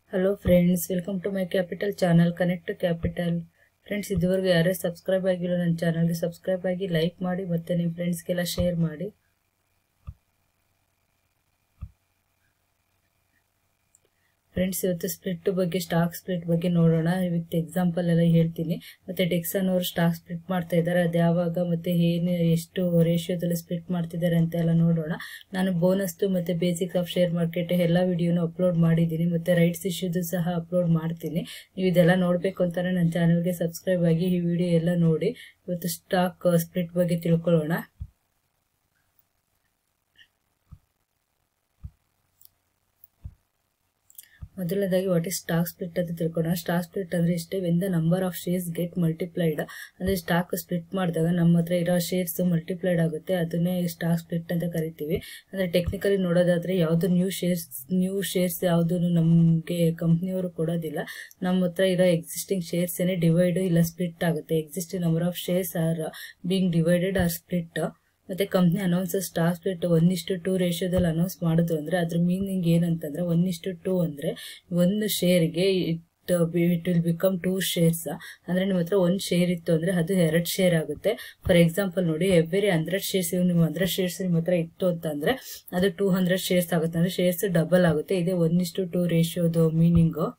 hello friends welcome to my capital channel connect to capital friends ಇದುವರೆಗೂ ಯಾರೇ subscribe ಆಗಿರೋ ನನ್ನ ಚಾನಲ್ಗೆ ಸಬ್ಸ್ಕ್ರೈಬ್ ಆಗಿ ಲೈಕ್ ಮಾಡಿ ಮತ್ತು ನಿಮ್ಮ ಫ್ರೆಂಡ್ಸ್ಗೆಲ್ಲ ಶೇರ್ ಮಾಡಿ ಫ್ರೆಂಡ್ಸ್ ಇವತ್ತು ಸ್ಪ್ಲಿಟ್ ಬಗ್ಗೆ ಸ್ಟಾಕ್ ಸ್ಪ್ಲಿಟ್ ಬಗ್ಗೆ ನೋಡೋಣ ವಿತ್ ಎಕ್ಸಾಂಪಲ್ ಎಲ್ಲ ಹೇಳ್ತೀನಿ ಮತ್ತೆ ಡೆಕ್ಸನ್ ಅವರು ಸ್ಟಾಕ್ ಸ್ಪ್ಲಿಟ್ ಮಾಡ್ತಾ ಇದ್ದಾರೆ ಅದು ಯಾವಾಗ ಮತ್ತೆ ಏನು ಎಷ್ಟು ರೇಷಿಯೋದಲ್ಲಿ ಸ್ಪ್ಲಿಟ್ ಮಾಡ್ತಿದ್ದಾರೆ ಅಂತ ಎಲ್ಲ ನೋಡೋಣ ನಾನು ಬೋನಸ್ದು ಮತ್ತೆ ಬೇಸಿಕ್ಸ್ ಆಫ್ ಶೇರ್ ಮಾರ್ಕೆಟ್ ಎಲ್ಲ ವಿಡಿಯೋನು ಅಪ್ಲೋಡ್ ಮಾಡಿದ್ದೀನಿ ಮತ್ತೆ ರೈಟ್ಸ್ ಇಶ್ಯೂದು ಸಹ ಅಪ್ಲೋಡ್ ಮಾಡ್ತೀನಿ ನೀವು ಇದೆಲ್ಲ ನೋಡಬೇಕು ಅಂತಾನೆ ನನ್ನ ಚಾನಲ್ಗೆ ಸಬ್ಸ್ಕ್ರೈಬ್ ಆಗಿ ಈ ವಿಡಿಯೋ ಎಲ್ಲ ನೋಡಿ ಇವತ್ತು ಸ್ಟಾಕ್ ಸ್ಪ್ಲಿಟ್ ಬಗ್ಗೆ ತಿಳ್ಕೊಳ್ಳೋಣ ಮೊದಲನೇದಾಗಿ ವಾಟ್ ಇಸ್ ಸ್ಟಾಕ್ ಸ್ಪ್ಲಿಟ್ ಅಂತ ತಿಳ್ಕೊಳ್ಳೋಣ ಸ್ಟಾಕ್ ಸ್ಪ್ಲಿಟ್ ಅಂದ್ರೆ ಇಷ್ಟೇ when the number of shares get multiplied ಅಂದ್ರೆ ಸ್ಟಾಕ್ ಸ್ಪ್ಲಿಟ್ ಮಾಡಿದಾಗ ನಮ್ಮ ಹತ್ರ ಇರೋ ಶೇರ್ಸ್ ಮಲ್ಟಿಪ್ಲೈಡ್ ಆಗುತ್ತೆ ಅದನ್ನೇ ಸ್ಟಾಕ್ ಸ್ಪ್ಲಿಟ್ ಅಂತ ಕರಿತೀವಿ ಅಂದ್ರೆ ಟೆಕ್ನಿಕಲಿ ನೋಡೋದಾದ್ರೆ ಯಾವ್ದು ನ್ಯೂ ಶೇರ್ಸ್ ನ್ಯೂ ಶೇರ್ಸ್ ಯಾವ್ದು ನಮಗೆ ಕಂಪ್ನಿಯವರು ಕೊಡೋದಿಲ್ಲ ನಮ್ಮ ಹತ್ರ ಇರೋ ಎಕ್ಸಿಸ್ಟಿಂಗ್ ಶೇರ್ಸ್ ಏನೇ ಡಿವೈಡ್ ಇಲ್ಲ ಸ್ಪ್ಲಿಟ್ ಆಗುತ್ತೆ existing number of shares are being divided or split ಮತ್ತೆ company announce stock split one ಇಷ್ಟು ಟೂ ರೇಷಿಯೋದಲ್ಲಿ ಅನೌನ್ಸ್ ಮಾಡಿದ್ರು ಅಂದ್ರೆ ಅದ್ರ ಮೀನಿಂಗ್ ಏನಂತಂದ್ರೆ ಒನ್ ಇಷ್ಟು ಟೂ ಅಂದ್ರೆ ಒಂದು ಶೇರ್ಗೆ it it will become two shares ಅಂದ್ರೆ ನಿಮ್ಮ ಹತ್ರ ಒಂದು ಶೇರ್ ಇತ್ತು ಅಂದ್ರೆ ಅದು ಎರಡು ಶೇರ್ ಆಗುತ್ತೆ ಫಾರ್ ಎಕ್ಸಾಂಪಲ್ ನೋಡಿ ಎವ್ರಿ ಹಂಡ್ರೆಡ್ ಶೇರ್ಸ್ ನೀವು ಹಂಡ್ರೆಡ್ ಶೇರ್ಸ್ ನಿಮ್ಮ ಹತ್ರ ಇತ್ತು ಅಂತಂದ್ರೆ ಅದು ಟೂ ಹಂಡ್ರೆಡ್ ಶೇರ್ಸ್ ಆಗುತ್ತೆ ಅಂದ್ರೆ ಶೇರ್ಸ್ ಡಬಲ್ ಆಗುತ್ತೆ ಇದೇ ಒನ್ ಇಷ್ಟು ಟೂ ರೇಷಿಯೋದು ಮೀನಿಂಗು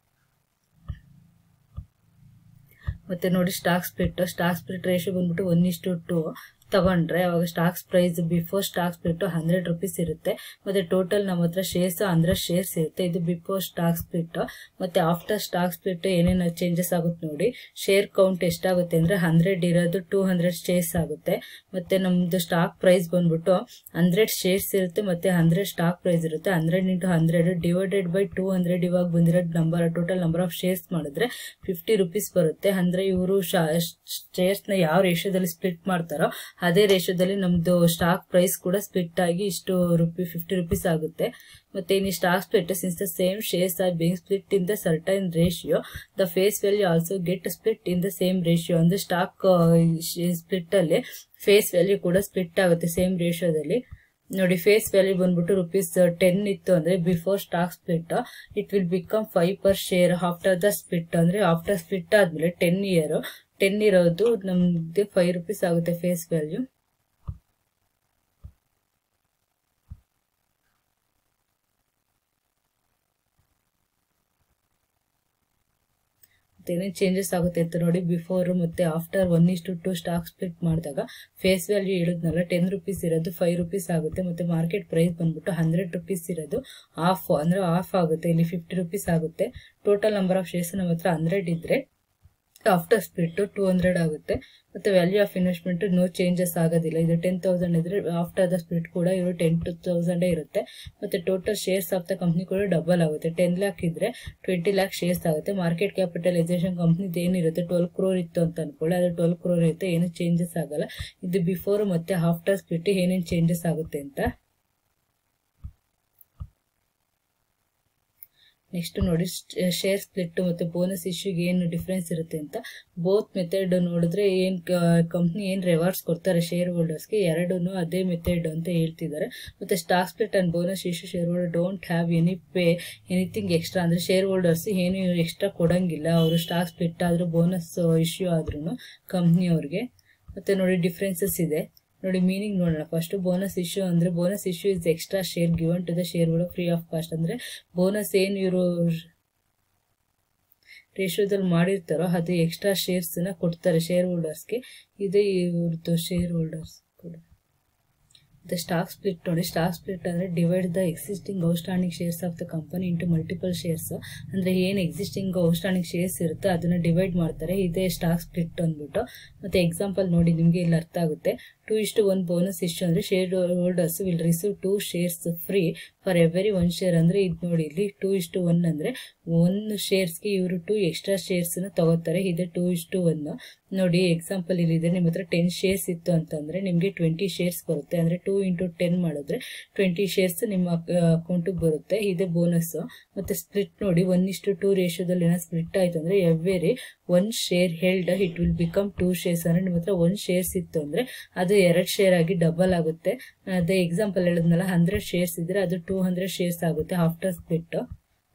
ಮತ್ತೆ ನೋಡಿ stock split stock split ratio ಬಂದ್ಬಿಟ್ಟು ಒನ್ ಇಷ್ಟು ಟೂ ತಗೊಂಡ್ರೆ ಅವಾಗ stocks price before stock split hundred rupees ಇರುತ್ತೆ ಮತ್ತೆ ಟೋಟಲ್ ನಮ್ಮ ಹತ್ರ ಶೇರ್ಸ್ ಹಂಡ್ರೆಡ್ ಶೇರ್ಸ್ ಇರುತ್ತೆ ಇದು ಬಿಫೋರ್ ಸ್ಟಾಕ್ ಸ್ಪ್ಲಿಟ್ ಮತ್ತೆ ಆಫ್ಟರ್ ಸ್ಟಾಕ್ ಸ್ಪ್ಲಿಟ್ ಏನೇನು ಚೇಂಜಸ್ ಆಗುತ್ತೆ ನೋಡಿ ಶೇರ್ ಕೌಂಟ್ ಎಷ್ಟಾಗುತ್ತೆ ಅಂದ್ರೆ ಹಂಡ್ರೆಡ್ ಇರೋದು ಟೂ ಹಂಡ್ರೆಡ್ ಶೇರ್ಸ್ ಆಗುತ್ತೆ ಮತ್ತೆ ನಮ್ದು ಸ್ಟಾಕ್ ಪ್ರೈಸ್ ಬಂದ್ಬಿಟ್ಟು ಹಂಡ್ರೆಡ್ ಶೇರ್ಸ್ ಇರುತ್ತೆ ಮತ್ತೆ ಹಂಡ್ರೆಡ್ ಸ್ಟಾಕ್ ಪ್ರೈಸ್ ಇರುತ್ತೆ hundred into hundred divided by two hundred ಇವಾಗ ಬಂದಿರೋ number total number of shares ಮಾಡಿದ್ರೆ ಫಿಫ್ಟಿ ರುಪೀಸ್ ಬರುತ್ತೆ ಅಂದ್ರೆ ಇವರು ಶೇರ್ಸ್ ನ ಯಾವ ರೇಷಿಯೋದಲ್ಲಿ ಸ್ಪ್ಲಿಟ್ ಮಾಡ್ತಾರೋ ಅದೇ ರೇಷಿಯೋದಲ್ಲಿ ನಮ್ದು ಸ್ಟಾಕ್ ಪ್ರೈಸ್ ಕೂಡ ಸ್ಪ್ಲಿಟ್ ಆಗಿ ಇಷ್ಟು ರುಪಿ ಫಿಫ್ಟಿ ರುಪೀಸ್ ಆಗುತ್ತೆ ಮತ್ತೆ ಇನ್ನು stock split since the same shares are being split in the certain ratio the face value also get split in the same ratio ಅಂದ್ರೆ ಸ್ಟಾಕ್ ಸ್ಪ್ಲಿಟ್ ಅಲ್ಲಿ face value ಕೂಡ split ಆಗುತ್ತೆ same ರೇಷಿಯೋದಲ್ಲಿ ನೋಡಿ face value ಬಂದ್ಬಿಟ್ಟು rupees ten ಇತ್ತು ಅಂದ್ರೆ before stock split it will become five per share after the split ಅಂದ್ರೆ ಆಫ್ಟರ್ ಸ್ಪ್ಲಿಟ್ ಆದ್ಮೇಲೆ ಟೆನ್ ಇಯರ್ ಟೆನ್ ಇರೋದು ನಮ್ಗೆ ಫೈವ್ ರುಪೀಸ್ ಆಗುತ್ತೆ ಫೇಸ್ ವ್ಯಾಲ್ಯೂ ಏನೇನು ಚೇಂಜಸ್ ಆಗುತ್ತೆ ಅಂತ ನೋಡಿ ಬಿಫೋರ್ ಮತ್ತೆ ಆಫ್ಟರ್ ಒನ್ ಇಷ್ಟು ಟು ಸ್ಟಾಕ್ ಸ್ಪ್ಲಿಟ್ ಮಾಡಿದಾಗ ಫೇಸ್ ವ್ಯಾಲ್ಯೂ ಹೇಳಿದ್ನಲ್ಲ ಟೆನ್ ರುಪೀಸ್ ಇರೋದು ಫೈವ್ ರುಪೀಸ್ ಆಗುತ್ತೆ ಮತ್ತೆ ಮಾರ್ಕೆಟ್ ಪ್ರೈಸ್ ಬಂದ್ಬಿಟ್ಟು ಹಂಡ್ರೆಡ್ ರುಪೀಸ್ ಇರೋದು ಆಫ್ ಅಂದ್ರೆ ಆಫ್ ಆಗುತ್ತೆ ಇಲ್ಲಿ ಫಿಫ್ಟಿ ರುಪೀಸ್ ಆಗುತ್ತೆ ಟೋಟಲ್ ನಂಬರ್ ಆಫ್ ಶೇರ್ಸ್ ನಮ್ಮ ಹತ್ರ ಹಂಡ್ರೆಡ್ ಇದ್ರೆ ಆಫ್ಟರ್ ಸ್ಪ್ಲಿಟ್ ಟೂ ಹಂಡ್ರೆಡ್ ಆಗುತ್ತೆ ಮತ್ತೆ value of investment no changes ಆಗೋದಿಲ್ಲ ಇದು ಟೆನ್ ತೌಸಂಡ್ ಇದ್ರೆ ಆಫ್ಟರ್ ದ ಸ್ಪ್ಲಿಟ್ ಕೂಡ ಇವರು ಟೆನ್ ಟು ತೌಸಂಡೇ ಇರುತ್ತೆ ಮತ್ತೆ total shares of the company ಕೂಡ ಡಬಲ್ ಆಗುತ್ತೆ ಟೆನ್ ಲ್ಯಾಕ್ ಇದ್ರೆ ಟ್ವೆಂಟಿ ಲ್ಯಾಕ್ ಶೇರ್ಸ್ ಆಗುತ್ತೆ ಮಾರ್ಕೆಟ್ ಕ್ಯಾಪಿಟಲೈಸೇಷನ್ ಕಂಪ್ನಿದು ಏನಿರುತ್ತೆ ಟ್ವೆಲ್ ಕ್ರೋರ್ ಇತ್ತು ಅಂತ ಅನ್ಕೊಳ್ಳಿ ಅದು ಟ್ವೆಲ್ ಕ್ರೋರ್ ಇರುತ್ತೆ ಏನು ಚೇಂಜಸ್ ಆಗಲ್ಲ ಇದು ಬಿಫೋರ್ ಮತ್ತೆ ಆಫ್ಟರ್ ಸ್ಪ್ಲಿಟ್ ಏನೇನು ಚೇಂಜಸ್ ಆಗುತ್ತೆ ಅಂತ ನೆಕ್ಸ್ಟ್ ನೋಡಿ ಶೇರ್ ಸ್ಪ್ಲಿಟ್ ಮತ್ತೆ ಬೋನಸ್ ಇಶ್ಯೂಗೆ ಏನು ಡಿಫ್ರೆನ್ಸ್ ಇರುತ್ತೆ ಅಂತ ಬೋತ್ ಮೆಥಡ್ ನೋಡಿದ್ರೆ ಏನ್ ಕಂಪ್ನಿ ಏನ್ ರಿವಾರ್ಡ್ಸ್ ಕೊಡ್ತಾರೆ ಶೇರ್ ಹೋಲ್ಡರ್ಸ್ಗೆ ಎರಡೂ ಅದೇ ಮೆಥಡ್ ಅಂತ ಹೇಳ್ತಿದ್ದಾರೆ ಮತ್ತೆ stock split and bonus issue shareholder don't have any pay anything extra ಅಂದ್ರೆ ಶೇರ್ ಹೋಲ್ಡರ್ಸ್ ಏನು ಎಕ್ಸ್ಟ್ರಾ ಕೊಡಂಗಿಲ್ಲ ಅವರು ಸ್ಟಾಕ್ ಸ್ಪ್ಲಿಟ್ ಆದ್ರೂ ಬೋನಸ್ ಇಶ್ಯೂ ಆದ್ರೂ ಕಂಪ್ನಿಯವ್ರಿಗೆ ಮತ್ತೆ ನೋಡಿ ಡಿಫ್ರೆನ್ಸಸ್ ಇದೆ ನೋಡಿ ಮೀನಿಂಗ್ ನೋಡೋಣ ಫಸ್ಟ್ ಬೋನಸ್ ಇಶ್ಯೂ ಅಂದ್ರೆ bonus issue is extra share given to the shareholder free of cost ಅಂದ್ರೆ ಬೋನಸ್ ಏನು ಇವರು ರೇಷಿಯೋದಲ್ಲಿ ಮಾಡಿರ್ತಾರೋ ಅದು ಎಕ್ಸ್ಟ್ರಾ ಶೇರ್ಸ್ ನ ಕೊಡ್ತಾರೆ ಶೇರ್ ಹೋಲ್ಡರ್ಸ್ಗೆ ಇದೇ ಇವ್ರದ್ದು ಶೇರ್ ಹೋಲ್ಡರ್ಸ್ ಕೂಡ ಮತ್ತೆ ಸ್ಟಾಕ್ ಸ್ಪ್ಲಿಟ್ ನೋಡಿ ಸ್ಟಾಕ್ ಸ್ಪ್ಲಿಟ್ ಅಂದ್ರೆ divide the existing outstanding shares of the company into multiple shares ಅಂದ್ರೆ ಏನ್ ಎಕ್ಸಿಸ್ಟಿಂಗ್ ಔಟ್ಸ್ಟ್ಯಾಂಡಿಂಗ್ ಶೇರ್ಸ್ ಇರುತ್ತೆ ಅದನ್ನ ಡಿವೈಡ್ ಮಾಡ್ತಾರೆ ಇದೇ ಸ್ಟಾಕ್ ಸ್ಪ್ಲಿಟ್ ಅಂದ್ಬಿಟ್ಟು ಮತ್ತೆ ಎಕ್ಸಾಂಪಲ್ ನೋಡಿ ನಿಮ್ಗೆ ಇಲ್ಲಿ ಅರ್ಥ ಆಗುತ್ತೆ ಟೂ ಇಷ್ಟು ಒನ್ ಬೋನಸ್ ಇಶ್ಯೂ ಅಂದ್ರೆ shareholders will receive two shares free for every one share ಅಂದ್ರೆ ಇದು ನೋಡಿ ಇಲ್ಲಿ ಟೂ ಇಷ್ಟು ಒನ್ ಅಂದ್ರೆ ಒನ್ ಶೇರ್ಸ್ಗೆ ಇವರು ಟೂ ಎಕ್ಸ್ಟ್ರಾ ಶೇರ್ಸ್ ನ ತಗೋತಾರೆ ಇದೆ ಟೂ ಇಷ್ಟು ಒನ್ ನೋಡಿ ಎಕ್ಸಾಂಪಲ್ ಇಲ್ಲಿದೆ ನಿಮ್ಮ ಹತ್ರ ಟೆನ್ ಶೇರ್ಸ್ ಇತ್ತು ಅಂತಂದ್ರೆ ನಿಮ್ಗೆ ಟ್ವೆಂಟಿ ಶೇರ್ಸ್ ಬರುತ್ತೆ ಅಂದ್ರೆ ಟೂ ಇಂಟು ಟೆನ್ ಮಾಡಿದ್ರೆ ಟ್ವೆಂಟಿ ಶೇರ್ಸ್ ನಿಮ್ಮ ಅಕೌಂಟ್ ಬರುತ್ತೆ ಇದೆ ಬೋನಸ್ ಮತ್ತೆ ಸ್ಪ್ಲಿಟ್ ನೋಡಿ ಒನ್ ಇಷ್ಟು ಟೂ ರೇಷಿಯೋದಲ್ಲಿ ಏನೋ ಸ್ಪ್ಲಿಟ್ ಆಯ್ತು ಅಂದ್ರೆ every one share held it will become two shares ಅಂದ್ರೆ ನಿಮ್ಮ ಹತ್ರ ಒನ್ ಶೇರ್ಸ್ ಇತ್ತು ಅಂದ್ರೆ ಅದು ಎರಡ್ ಶೇರ್ ಆಗಿ ಡಬಲ್ ಆಗುತ್ತೆ ಅದೇ ಎಕ್ಸಾಂಪಲ್ ಹೇಳಿದ್ನಲ್ಲ ಹಂಡ್ರೆಡ್ ಶೇರ್ಸ್ ಇದ್ರೆ ಅದು ಟೂ ಹಂಡ್ರೆಡ್ ಶೇರ್ಸ್ ಆಗುತ್ತೆ ಆಫ್ಟರ್ ಸ್ಪ್ಲಿಟ್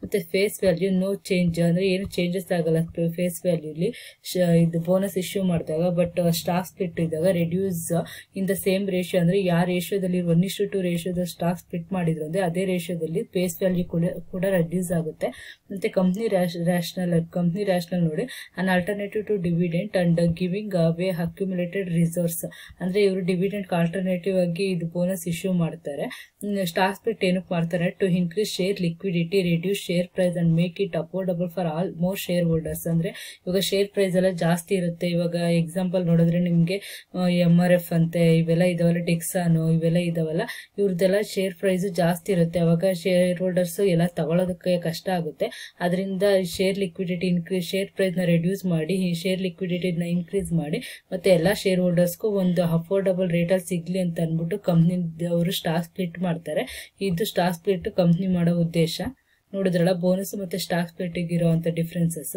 ಮತ್ತೆ ಫೇಸ್ ವ್ಯಾಲ್ಯೂ ನೋ ಚೇಂಜ್ ಅಂದ್ರೆ ಏನು ಚೇಂಜಸ್ ಆಗಲ್ಲ ಫೇಸ್ ವ್ಯಾಲ್ಯೂಲಿ ಇದು ಬೋನಸ್ ಇಶ್ಯೂ ಮಾಡಿದಾಗ ಬಟ್ ಸ್ಟಾಕ್ ಸ್ಪ್ಲಿಟ್ ಇದ್ದಾಗ reduce in the same ratio ಅಂದ್ರೆ ಯಾವ ರೇಷಿಯೋದಲ್ಲಿ ಒನ್ ಇಷ್ಟು ಟು ರೇಷಿಯೋದ ಸ್ಟಾಕ್ ಸ್ಪ್ಲಿಟ್ ಮಾಡಿದ್ರು ಅಂದ್ರೆ ಅದೇ ರೇಷಿಯೋದಲ್ಲಿ ಫೇಸ್ ವ್ಯಾಲ್ಯೂ ಕೂಡ ಕೂಡ ರೆಡ್ಯೂಸ್ ಆಗುತ್ತೆ ಮತ್ತೆ ಕಂಪ್ನಿ ರ್ಯಾಷನಲ್ ಕಂಪ್ನಿ ರ್ಯಾಷನಲ್ ನೋಡಿ an alternative to dividend and giving away accumulated reserves ಅಂದ್ರೆ ಇವರು ಡಿವಿಡೆಂಟ್ ಆಲ್ಟರ್ನೇಟಿವ್ ಆಗಿ ಇದು ಬೋನಸ್ ಇಶ್ಯೂ ಮಾಡ್ತಾರೆ ಸ್ಟಾಕ್ ಸ್ಪ್ಲಿಟ್ ಏನಕ್ಕೆ ಮಾಡ್ತಾರೆ to increase share liquidity reduce share price and make it affordable for all more shareholders ಅಂದ್ರೆ ಇವಾಗ share price ಎಲ್ಲ ಜಾಸ್ತಿ ಇರುತ್ತೆ ಇವಾಗ ಎಕ್ಸಾಂಪಲ್ ನೋಡಿದ್ರೆ ನಿಮ್ಗೆ ಎಂ ಆರ್ ಎಫ್ ಅಂತೆ ಇವೆಲ್ಲ ಇದಾವಲ್ಲ ಡೆಕ್ಸಾನು ಇವೆಲ್ಲ ಇದಾವಲ್ಲ ಇವ್ರದ್ದೆಲ್ಲ ಶೇರ್ ಪ್ರೈಸ್ ಜಾಸ್ತಿ ಇರುತ್ತೆ ಅವಾಗ ಶೇರ್ ಹೋಲ್ಡರ್ಸ್ ಎಲ್ಲ ತಗೊಳ್ಳೋದಕ್ಕೆ ಕಷ್ಟ ಆಗುತ್ತೆ ಅದರಿಂದ share liquidity increase share price ನ ರೆಡ್ಯೂಸ್ ಮಾಡಿ ಈ ಶೇರ್ ಲಿಕ್ವಿಡಿಟಿನ ಇನ್ಕ್ರೀಸ್ ಮಾಡಿ ಮತ್ತೆ ಎಲ್ಲಾ ಶೇರ್ ಹೋಲ್ಡರ್ಸ್ಗೂ ಒಂದು ಅಫೋರ್ಡಬಲ್ ರೇಟಲ್ಲಿ ಸಿಗ್ಲಿ ಅಂತ ಅಂದ್ಬಿಟ್ಟು ಕಂಪ್ನಿ ಅವರು ಸ್ಟಾಕ್ ಸ್ಪ್ಲಿಟ್ ಮಾಡ್ತಾರೆ ಇದು ಸ್ಟಾಕ್ ಸ್ಪ್ಲಿಟ್ ಕಂಪ್ನಿ ಮಾಡೋ ಉದ್ದೇಶ ನೋಡಿದ್ರಲ್ಲ ಬೋನಸ್ ಮತ್ತೆ ಸ್ಟಾಕ್ ಸ್ಪ್ಲಿಟ್ ಇರುವಂತ ಡಿಫ್ರೆನ್ಸಸ್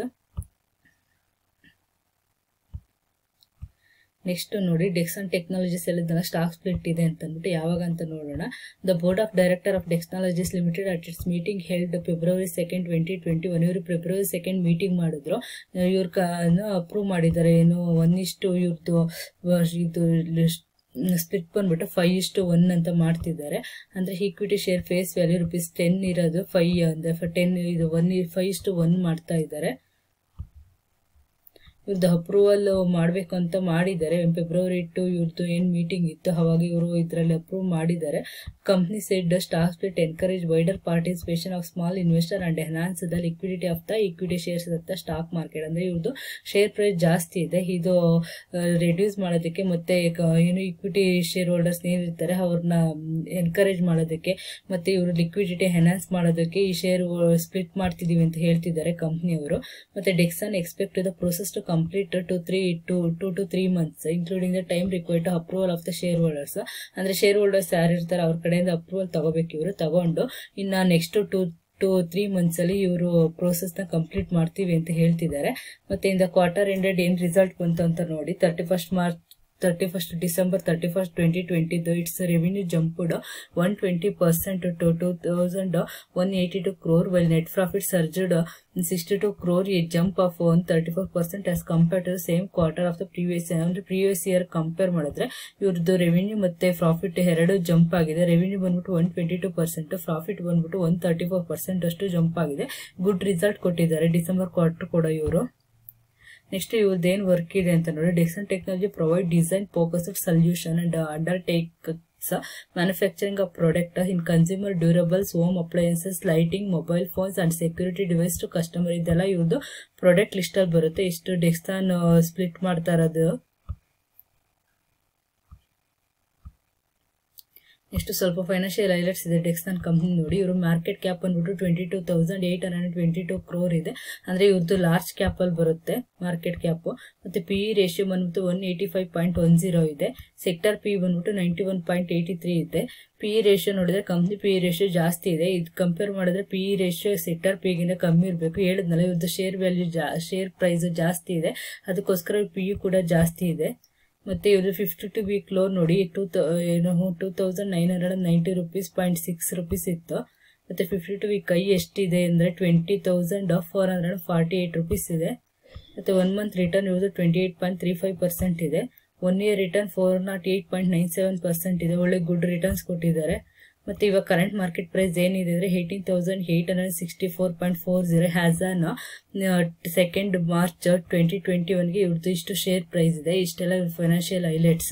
ನೆಕ್ಸ್ಟ್ ನೋಡಿ ಡೆಕ್ಸನ್ ಟೆಕ್ನಾಲಜೀಸ್ ಎಲ್ಲ ಸ್ಟಾಕ್ ಸ್ಪ್ಲಿಟ್ ಇದೆ ಅಂತ ಅಂದ್ಬಿಟ್ಟು ಯಾವಾಗ ಅಂತ ನೋಡೋಣ the board of director of Technologies Limited at its meeting held February second twenty twenty one ಇವರು ಫೆಬ್ರವರಿ ಸೆಕೆಂಡ್ ಮೀಟಿಂಗ್ ಮಾಡಿದ್ರು ಇವ್ರ ಅಪ್ರೂವ್ ಮಾಡಿದ್ದಾರೆ ಏನು ಒನ್ ಇಷ್ಟು ಇವ್ರದ್ದು ಇದು ಸ್ಪ್ಲಿಟ್ ಬಂದ್ಬಿಟ್ಟು ಫೈವ್ ಇಷ್ಟು ಒನ್ ಅಂತ ಮಾಡ್ತಿದ್ದಾರೆ ಅಂದ್ರೆ equity share face value rupees ten ಇರೋದು ಫೈವ್ ಅಂದ್ರೆ ಟೆನ್ ಇದು ಒನ್ ಫೈವ್ ಇಷ್ಟು ಒನ್ ಮಾಡ್ತಾ ಇದ್ದಾರೆ ಇವ್ರದ್ದು ಅಪ್ರೂವಲ್ ಮಾಡಬೇಕು ಅಂತ ಮಾಡಿದ್ದಾರೆ ಫೆಬ್ರವರಿ ಟು ಇವ್ರದ್ದು ಏನು ಮೀಟಿಂಗ್ ಇತ್ತು ಅವಾಗ ಇವರು ಇದರಲ್ಲಿ ಅಪ್ರೂವ್ ಮಾಡಿದ್ದಾರೆ company said stock split encourage wider participation of small investor and enhance the liquidity of the equity shares of the stock market ಅಂದ್ರೆ ಇವ್ರದ್ದು ಶೇರ್ ಪ್ರೈಸ್ ಜಾಸ್ತಿ ಇದೆ ಇದು ರೆಡ್ಯೂಸ್ ಮಾಡೋದಕ್ಕೆ ಮತ್ತೆ ಏನು ಇಕ್ವಿಟಿ ಶೇರ್ ಹೋಲ್ಡರ್ಸ್ ಏನಿರ್ತಾರೆ ಅವ್ರನ್ನ ಎನ್ಕರೇಜ್ ಮಾಡೋದಕ್ಕೆ ಮತ್ತೆ ಇವರು ಲಿಕ್ವಿಡಿಟಿ ಎನ್ಹಾನ್ಸ್ ಮಾಡೋದಕ್ಕೆ ಈ ಶೇರ್ ಸ್ಪ್ಲಿಟ್ ಮಾಡ್ತಿದೀವಿ ಅಂತ ಹೇಳ್ತಿದ್ದಾರೆ ಕಂಪ್ನಿಯವರು ಮತ್ತೆ Dixon expect the process to complete two three two two to three months including the time required to approval of the shareholders ಅಂದ್ರೆ ಶೇರ್ ಹೋಲ್ಡರ್ಸ್ ಯಾರು ಇರ್ತಾರೆ ಅವ್ರ ಕಡೆಯಿಂದ ಅಪ್ರೂವಲ್ ತಗೋಬೇಕು ಇವರು ತಗೊಂಡು ಇನ್ನ next two to three months ಅಲ್ಲಿ ಇವರು ಪ್ರೋಸೆಸ್ ನ ಕಂಪ್ಲೀಟ್ ಮಾಡ್ತೀವಿ ಅಂತ ಹೇಳ್ತಿದ್ದಾರೆ ಮತ್ತೆ ಇಂದ ಕ್ವಾರ್ಟರ್ ಎಂಡೆಡ್ ಏನ್ ರಿಸಲ್ಟ್ ಬಂತು ಅಂತ ನೋಡಿ thirty first March thirty first December thirty first twenty twenty it's revenue jumped one twenty percent to two thousand one eighty two crore while net profit surged sixty two crore a jump of one thirty four percent as compare to same quarter of the previous ಅಂದ್ರೆ previous year compare ಮಾಡಿದ್ರೆ ಇವ್ರದ್ದು revenue ಮತ್ತೆ profit ಎರಡು jump ಆಗಿದೆ revenue ಬಂದ್ಬಿಟ್ಟು one twenty two percent profit ಬಂದ್ಬಿಟ್ಟು one thirty four percent ಅಷ್ಟು jump ಆಗಿದೆ ಗುಡ್ ರಿಸಲ್ಟ್ ಕೊಟ್ಟಿದ್ದಾರೆ ಡಿಸೆಂಬರ್ ಕ್ವಾರ್ಟರ್ ಕೂಡ ಇವರು ನೆಕ್ಸ್ಟ್ ಇವ್ರದ್ದು ಏನು ವರ್ಕ್ ಇದೆ ಅಂತ ನೋಡಿ Dixon technology provide design focused solution and undertake manufacturing of product in consumer durables home appliances lighting mobile phones and security device to customer ಇದೆಲ್ಲ ಇವ್ರದ್ದು ಪ್ರಾಡಕ್ಟ್ ಲಿಸ್ಟ್ ಅಲ್ಲಿ ಬರುತ್ತೆ ಇಷ್ಟು ಡೆಕ್ಸಾನ್ ಸ್ಪ್ಲಿಟ್ ಮಾಡ್ತಾ ಇರೋದು ನೆಕ್ಸ್ಟ್ ಸ್ವಲ್ಪ ಫೈನಾನ್ಷಿಯಲ್ ಹೈಲೈಟ್ಸ್ ಇದೆ ಡೆಕ್ಸನ್ company ನೋಡಿ ಇವರು ಮಾರ್ಕೆಟ್ ಕ್ಯಾಪ್ ಬಂದ್ಬಿಟ್ಟು twenty two thousand eight hundred twenty two crore ಇದೆ ಅಂದ್ರೆ ಇವ್ರದ್ದು ಲಾರ್ಜ್ ಕ್ಯಾಪ್ ಅಲ್ಲಿ ಬರುತ್ತೆ ಮಾರ್ಕೆಟ್ ಕ್ಯಾಪ್ ಮತ್ತೆ ಪಿ ಇ ರೇಷಿಯೋ ಬಂದ್ಬಿಟ್ಟು one eighty five point one zero ಇದೆ ಸೆಕ್ಟರ್ ಪಿ ಬಂದ್ಬಿಟ್ಟು ninety one point eighty three ಇದೆ ಪಿ ಇ ರೇಷಿಯೋ ನೋಡಿದ್ರೆ ಕಂಪ್ನಿ ಪಿ ಇ ರೇಷಿಯೋ ಜಾಸ್ತಿ ಇದೆ ಇದು ಕಂಪೇರ್ ಮಾಡಿದ್ರೆ ಪಿ ಇ ರೇಷಿಯೋ ಸೆಕ್ಟರ್ ಪಿಗಿಂತ ಕಮ್ಮಿ ಇರಬೇಕು ಹೇಳಿದ್ನಲ್ಲ ಇವ್ರದ್ದು ಶೇರ್ ವ್ಯಾಲ್ಯೂ ಶೇರ್ ಪ್ರೈಸ್ ಜಾಸ್ತಿ ಇದೆ ಅದಕ್ಕೋಸ್ಕರ ಪಿ ಯು ಕೂಡ ಜಾಸ್ತಿ ಇದೆ ಮತ್ತೆ ಇವ್ರದ್ದು ಫಿಫ್ಟಿ ಟು ವೀಕ್ ಲೋನ್ ನೋಡಿ ಟೂ ಏನು two thousand nine hundred ninety rupees point six rupees ಇತ್ತು ಮತ್ತೆ ಫಿಫ್ಟಿ ಟು ವೀಕ್ ಕೈ ಎಷ್ಟಿದೆ ಅಂದ್ರೆ twenty thousand four hundred forty eight rupees ಇದೆ ಮತ್ತೆ ಒನ್ ಮಂತ್ ರಿಟರ್ನ್ ಇವ್ರದ್ದು twenty eight point three five percent ಇದೆ one year return four nought eight point nine seven percent ಇದೆ ಒಳ್ಳೆ ಗುಡ್ ರಿಟರ್ನ್ಸ್ ಕೊಟ್ಟಿದ್ದಾರೆ ಮತ್ತೆ ಇವಾಗ ಕರೆಂಟ್ ಮಾರ್ಕೆಟ್ ಪ್ರೈಸ್ ಏನಿದೆ ಅಂದ್ರೆ eighteen thousand eight hundred sixty four point four zero has on second March twenty twenty ಒನ್ಗೆ ಇವ್ರದ್ದು ಇಷ್ಟು ಶೇರ್ ಪ್ರೈಸ್ ಇದೆ ಇಷ್ಟೆಲ್ಲ ಫೈನಾನ್ಷಿಯಲ್ ಹೈಲೈಟ್ಸ್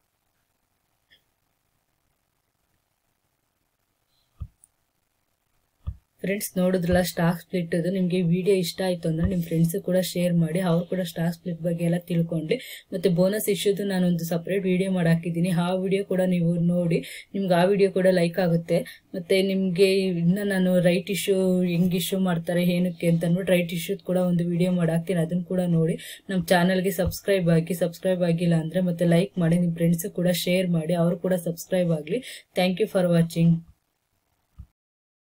ಫ್ರೆಂಡ್ಸ್ ನೋಡಿದ್ರಲ್ಲ ಸ್ಟಾಕ್ ಸ್ಪ್ಲಿಟ್ ಅದು ನಿಮಗೆ ವಿಡಿಯೋ ಇಷ್ಟ ಆಯ್ತು ಅಂದ್ರೆ ನಿಮ್ಮ ಫ್ರೆಂಡ್ಸ್ ಕೂಡ ಶೇರ್ ಮಾಡಿ ಅವ್ರು ಕೂಡ ಸ್ಟಾಕ್ ಸ್ಪ್ಲಿಟ್ ಬಗ್ಗೆ ಎಲ್ಲ ತಿಳ್ಕೊಂಡು ಮತ್ತೆ ಬೋನಸ್ ಇಶ್ಯೂದು ನಾನೊಂದು ಸಪ್ರೇಟ್ ವಿಡಿಯೋ ಮಾಡಾಕಿದ್ದೀನಿ ಆ ವಿಡಿಯೋ ಕೂಡ ನೀವು ನೋಡಿ ನಿಮ್ಗೆ ಆ ವಿಡಿಯೋ ಕೂಡ ಲೈಕ್ ಆಗುತ್ತೆ ಮತ್ತೆ ನಿಮಗೆ ಇನ್ನು ನಾನು ರೈಟ್ ಇಶ್ಯೂ ಹೆಂಗ್ ಇಶ್ಯೂ ಮಾಡ್ತಾರೆ ಏನಕ್ಕೆ ಅಂತ ಅಂದ್ಬಿಟ್ಟು ರೈಟ್ ಇಶ್ಯೂದ್ ಕೂಡ ಒಂದು ವಿಡಿಯೋ ಮಾಡಾಕ್ತೀನಿ ಅದನ್ನು ಕೂಡ ನೋಡಿ ನಮ್ಮ ಚಾನಲ್ಗೆ ಸಬ್ಸ್ಕ್ರೈಬ್ ಆಗಿ ಸಬ್ಸ್ಕ್ರೈಬ್ ಆಗಿಲ್ಲ ಅಂದ್ರೆ ಮತ್ತೆ ಲೈಕ್ ಮಾಡಿ ನಿಮ್ಮ ಫ್ರೆಂಡ್ಸ್ ಕೂಡ ಶೇರ್ ಮಾಡಿ ಅವರು ಕೂಡ ಸಬ್ಸ್ಕ್ರೈಬ್ ಆಗಲಿ ಥ್ಯಾಂಕ್ ಯು ಫಾರ್ ವಾಚಿಂಗ್